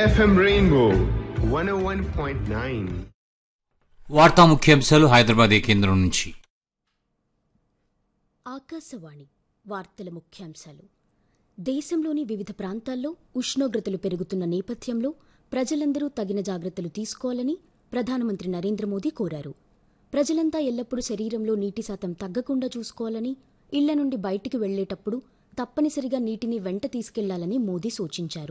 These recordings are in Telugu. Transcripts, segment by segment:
FM Rainbow 101.9. వార్తా ముఖ్యాంశాలు హైదరాబాద్ ఈ కేంద్రం నుంచి ఆకాశవాణి వార్తల ముఖ్యాంశాలు దేశంలోని వివిధ ప్రాంతాల్లో ఉష్ణోగ్రతలు పెరుగుతున్న నేపథ్యంలో ప్రజలందరూ తగిన జాగ్రత్తలు తీసుకోవాలని ప్రధానమంత్రి నరేంద్ర మోదీ కోరారు ప్రజలంతా ఎల్లప్పుడూ శరీరంలో నీటి శాతం తగ్గకుండా చూసుకోవాలని ఇళ్ల నుండి బయటికి వెళ్లేటప్పుడు తప్పనిసరిగా నీటిని వెంట తీసుకెళ్లాలని మోదీ సూచించారు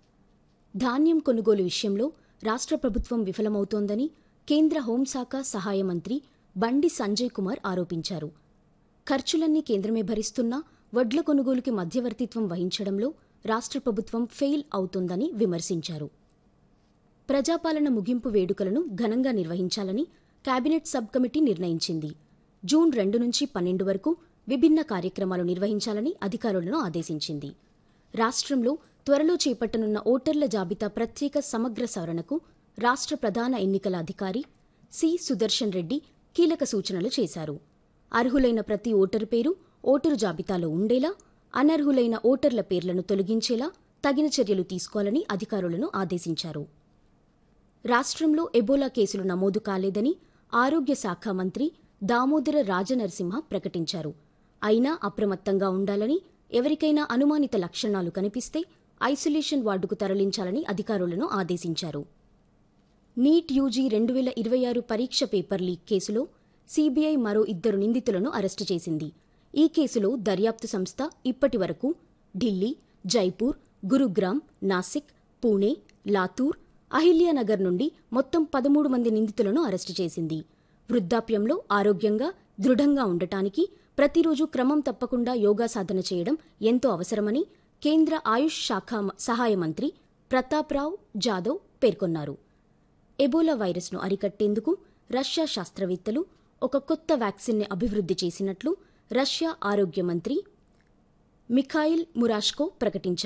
ధాన్యం కొనుగోలు విషయంలో రాష్ట్ర ప్రభుత్వం విఫలమవుతోందని కేంద్ర హోంశాఖ సహాయ మంత్రి బండి సంజయ్ కుమార్ ఆరోపించారు ఖర్చులన్నీ కేంద్రమే భరిస్తున్నా వడ్ల కొనుగోలుకి మధ్యవర్తిత్వం వహించడంలో రాష్ట్ర ప్రభుత్వం ఫెయిల్ అవుతోందని విమర్శించారు ప్రజాపాలన ముగింపు వేడుకలను ఘనంగా నిర్వహించాలని కేబినెట్ సబ్ కమిటీ నిర్ణయించింది జూన్ రెండు నుంచి పన్నెండు వరకు విభిన్న కార్యక్రమాలు నిర్వహించాలని అధికారులను ఆదేశించింది రాష్ట్రంలో త్వరలో చేపట్టనున్న ఓటర్ల జాబితా ప్రత్యేక సమగ్ర సవరణకు రాష్ట్ర ప్రధాన ఎన్నికల అధికారి సి సుదర్శన్ రెడ్డి కీలక సూచనలు చేశారు అర్హులైన ప్రతి ఓటరు పేరు ఓటరు జాబితాలో ఉండేలా అనర్హులైన ఓటర్ల పేర్లను తొలగించేలా తగిన చర్యలు తీసుకోవాలని అధికారులను ఆదేశించారు రాష్ట్రంలో ఎబోలా కేసులు నమోదు కాలేదని ఆరోగ్య శాఖ మంత్రి దామోదర రాజనరసింహ ప్రకటించారు అయినా అప్రమత్తంగా ఉండాలని ఎవరికైనా అనుమానిత లక్షణాలు కనిపిస్తే ఐసోలేషన్ వార్డుకు తరలించాలని అధికారులను ఆదేశించారు నీట్ యూజీ రెండు వేల ఇరవై ఆరు పరీక్ష పేపర్ లీక్ కేసులో సీబీఐ మరో ఇద్దరు నిందితులను అరెస్టు చేసింది ఈ కేసులో దర్యాప్తు సంస్థ ఇప్పటి వరకు ఢిల్లీ జైపూర్ గురుగ్రామ్ నాసిక్ పూణే లాతూర్ అహిల్యానగర్ నుండి మొత్తం పదమూడు మంది నిందితులను అరెస్టు చేసింది వృద్ధాప్యంలో ఆరోగ్యంగా దృఢంగా ఉండటానికి ప్రతిరోజు క్రమం తప్పకుండా యోగా సాధన చేయడం ఎంతో అవసరమని కేంద్ర ఆయుష్ శాఖ మ- సహాయ మంత్రి ప్రతాప్రావ్ జాదవ్ పేర్కొన్నారు ఎబోలా వైరస్ను అరికట్టేందుకు రష్యా శాస్త్రవేత్తలు ఒక కొత్త వ్యాక్సిన్ని అభివృద్ధి చేసినట్లు రష్యా ఆరోగ్య మంత్రి మిఖాయిల్ మురాష్కో ప్రకటించారు